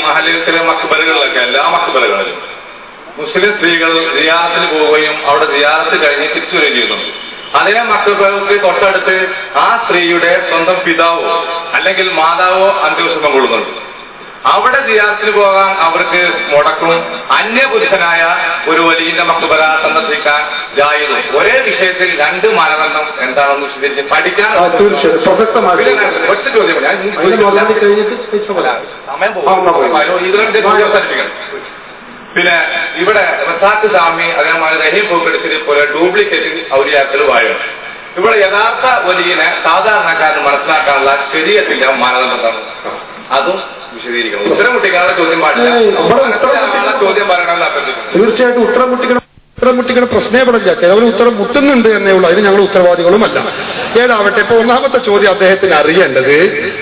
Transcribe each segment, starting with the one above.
മഹലിലെ മക്ബലുകളിലൊക്കെ എല്ലാ മക്ബലുകളിലും മുസ്ലിം സ്ത്രീകൾ റിയാദത്തിന് പോവുകയും അവിടെ റിയാദത്ത് കഴിഞ്ഞ് തിരിച്ചു വരികയും ചെയ്യുന്നുണ്ട് അതേ മക്കൾക്ക് തൊട്ടടുത്ത് ആ സ്ത്രീയുടെ സ്വന്തം പിതാവോ അല്ലെങ്കിൽ മാതാവോ അന്ത്യവിശ്രമം കൊള്ളുന്നുണ്ട് അവിടെ ജിയാറത്തിന് പോകാൻ അവർക്ക് മുടക്കും അന്യപുരുഷനായ ഒരു വലിയ മക്ബറ സന്ദർശിക്കാൻ ജായതും ഒരേ വിഷയത്തിൽ രണ്ട് മാനദണ്ഡം എന്താണെന്ന് വിശദീകരിച്ച് പഠിക്കാൻ ആ, തീർച്ചയായും പ്രസക്തമായ പിന്നെ ഒറ്റ ചോദ്യം ഞാൻ ഇനി അതിന്റെ ചോദിക്കില്ല. മറുപടി കഴിഞ്ഞിട്ട് തിരിച്ചു അല്ല, പറയാം. സമയം ആ, എന്നാ പോകും പോയി. ഇതിനെ അവസാനിപ്പിക്കണം പിന്നെ ഇവിടെ റസാഖ് സ്വാമി അതേമാതിരി റഹീം പൂക്കെടുത്തിനെ പോലെ ഡ്യൂപ്ലിക്കേറ്റ് ഔലിയാക്കൾ വാഴണം ഇവിടെ യഥാർത്ഥ വലിയനെ സാധാരണക്കാരന് മനസ്സിലാക്കാനുള്ള ശരീരത്തിന്റെ മാനദണ്ഡം അതും വിശദീകരിക്കണം ഉത്തരം കുട്ടിക്കാരുടെ ചോദ്യം പാടില്ല ഏയ്, ഇവിടെ ഉത്തരം മനസ്സിലാക്കാനുള്ള ചോദ്യം പറയണമെന്ന് അഭ്യർത്ഥിക്കുന്നു തീർച്ചയായിട്ടും ഉത്തരം മുട്ടിക്കണം ഉത്തരം മുട്ടിക്കണ പ്രശ്നേ പടില്ല കേവലം ഉത്തരം മുട്ടുന്നുണ്ട് എന്നേ ഉള്ളൂ അതിന് ഞങ്ങൾ ഉത്തരവാദികളുമല്ല ഏതാവട്ടെ ഇപ്പൊ ഒന്നാമത്തെ ചോദ്യം അദ്ദേഹത്തിന് അറിയേണ്ടത്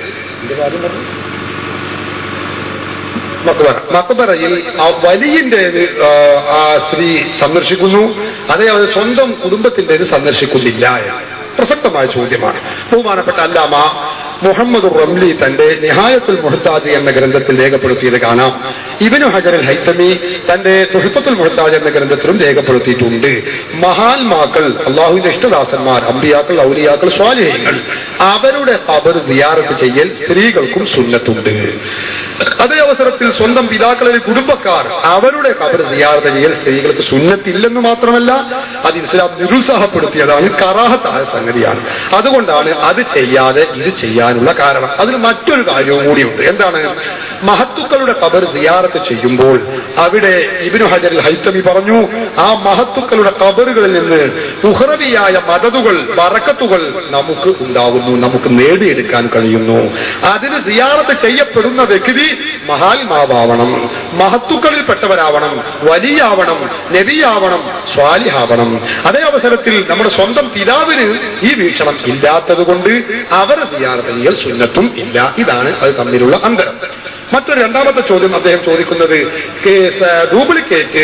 മക്ബറ മക്ബറയിൽ ആ വലിയന്റേത് ആ, ആ സ്ത്രീ സന്ദർശിക്കുന്നു അതേ അവർ സ്വന്തം കുടുംബത്തിൻ്റെത് സന്ദർശിക്കുന്നില്ല എന്ന്. പ്രസക്തമായ ചോദ്യമാണ് ബഹുമാനപ്പെട്ട അല്ലാമ മുഹമ്മദ് റംലി തന്റെ നിഹായത്തുൽ മുഹത്താജ് എന്ന ഗ്രന്ഥത്തിൽ രേഖപ്പെടുത്തിയത് കാണാം ഇബനു ഹജർ അൽ ഹൈത്തമി തന്റെ തുഹഫത്തുൽ മുഹത്താജ് എന്ന ഗ്രന്ഥത്തിലും രേഖപ്പെടുത്തിയിട്ടുണ്ട് മഹാന്മാക്കൾ അള്ളാഹുവിന്റെ ഇഷ്ടദാസന്മാർ അമ്പിയാക്കൾ ഔലിയാക്കൾ സ്വാലിഹ്യങ്ങൾ അവരുടെ ഖബർ സിയാറത്ത് ചെയ്യൽ സ്ത്രീകൾക്കും സുന്നത്തുണ്ട് അതേ അവസരത്തിൽ സ്വന്തം പിതാക്കളിൽ കുടുംബക്കാർ അവരുടെ ഖബർ സിയാറത്ത് ചെയ്യൽ സ്ത്രീകൾക്ക് സുന്നത്തില്ലെന്ന് മാത്രമല്ല അത് ഇസ്ലാം നിരുത്സാഹപ്പെടുത്തിയതാണ് കറാഹത്തായ സംഗതിയാണ് അതുകൊണ്ടാണ് അത് ചെയ്യാതെ ഇത് ചെയ്യാനുള്ള കാരണം അതിന് മറ്റൊരു കാര്യവും കൂടിയുണ്ട് എന്താണ് മഹത്തുക്കളുടെ ഖബർ സിയാറത്ത് ചെയ്യുമ്പോൾ അവിടെ ഇബിനു ഹജർ ഹൈത്തമി പറഞ്ഞു ആ മഹത്തുക്കളുടെ ഖബറുകളിൽ നിന്ന് ഉഹ്റവിയായ മദതുകൾ വറക്കത്തുകൾ നമുക്ക് ഉണ്ടാകുന്നു നമുക്ക് നേടിയെടുക്കാൻ കഴിയുന്നു അതിന് സിയാറത്ത് ചെയ്യപ്പെടുന്ന വ്യക്തി മഹാത്മാവാവണം മഹത്തുക്കളിൽപ്പെട്ടവരാവണം വലിയാവണം നബിയാവണം സ്വാലിഹാവണം അതേ അവസരത്തിൽ നമ്മുടെ സ്വന്തം പിതാവിന് ഈ വീക്ഷണം ഇല്ലാത്തത് കൊണ്ട് അവർ സിയാറത്ത് ചെയ്യൽ സുന്നത്തും ഇല്ല ഇതാണ് അത് തമ്മിലുള്ള അന്തരം മറ്റൊരു രണ്ടാമത്തെ ചോദ്യം അദ്ദേഹം ചോദിക്കുന്നത് കേസ് ഡ്യൂപ്ലിക്കേറ്റ്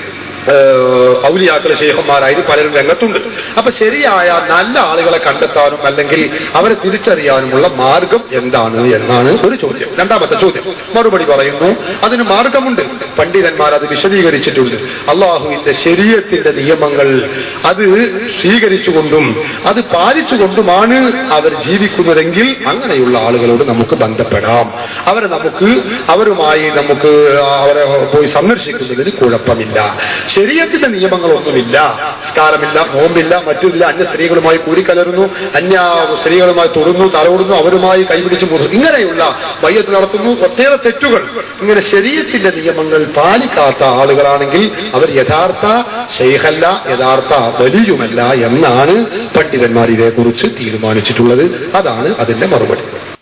ഔലിയാക്കളെ ശേഖന്മാരായി പലരും രംഗത്തുണ്ട് അപ്പൊ ശരിയായ നല്ല ആളുകളെ കണ്ടെത്താനും അല്ലെങ്കിൽ അവരെ തിരിച്ചറിയാനുമുള്ള മാർഗം എന്താണ് എന്നാണ് ഒരു ചോദ്യം രണ്ടാമത്തെ ചോദ്യം മറുപടി പറയുന്നു അതിന് മാർഗമുണ്ട് പണ്ഡിതന്മാർ അത് വിശദീകരിച്ചിട്ടുണ്ട് അള്ളാഹുവിന്റെ ശരീരത്തിന്റെ നിയമങ്ങൾ അത് സ്വീകരിച്ചുകൊണ്ടും അത് പാലിച്ചുകൊണ്ടുമാണ് അവർ ജീവിക്കുന്നതെങ്കിൽ അങ്ങനെയുള്ള ആളുകളോട് നമുക്ക് ബന്ധപ്പെടാം അവരെ നമുക്ക് അവരുമായി നമുക്ക് അവരെ പോയി സന്ദർശിക്കുന്നതിന് കുഴപ്പമില്ല ശരീരത്തിന്റെ നിയമങ്ങളൊന്നുമില്ല സ്കാരമില്ല നോമ്പില്ല മറ്റില്ല അന്യ സ്ത്രീകളുമായി കൂടിക്കലരുന്നു അന്യ സ്ത്രീകളുമായി തൊടുന്നു തലോടുന്നു അവരുമായി കൈപിടിച്ച് മുറുന്നു ഇങ്ങനെയുള്ള വയ്യത്ത് നടത്തുന്നു ഒട്ടേറെ തെറ്റുകൾ ഇങ്ങനെ ശരീരത്തിന്റെ നിയമങ്ങൾ പാലിക്കാത്ത ആളുകളാണെങ്കിൽ അവർ യഥാർത്ഥ ശൈഖല്ല യഥാർത്ഥ വലിയുമല്ല എന്നാണ് പണ്ഡിതന്മാർ ഇതേക്കുറിച്ച് തീരുമാനിച്ചിട്ടുള്ളത് അതാണ് അതിന്റെ മറുപടി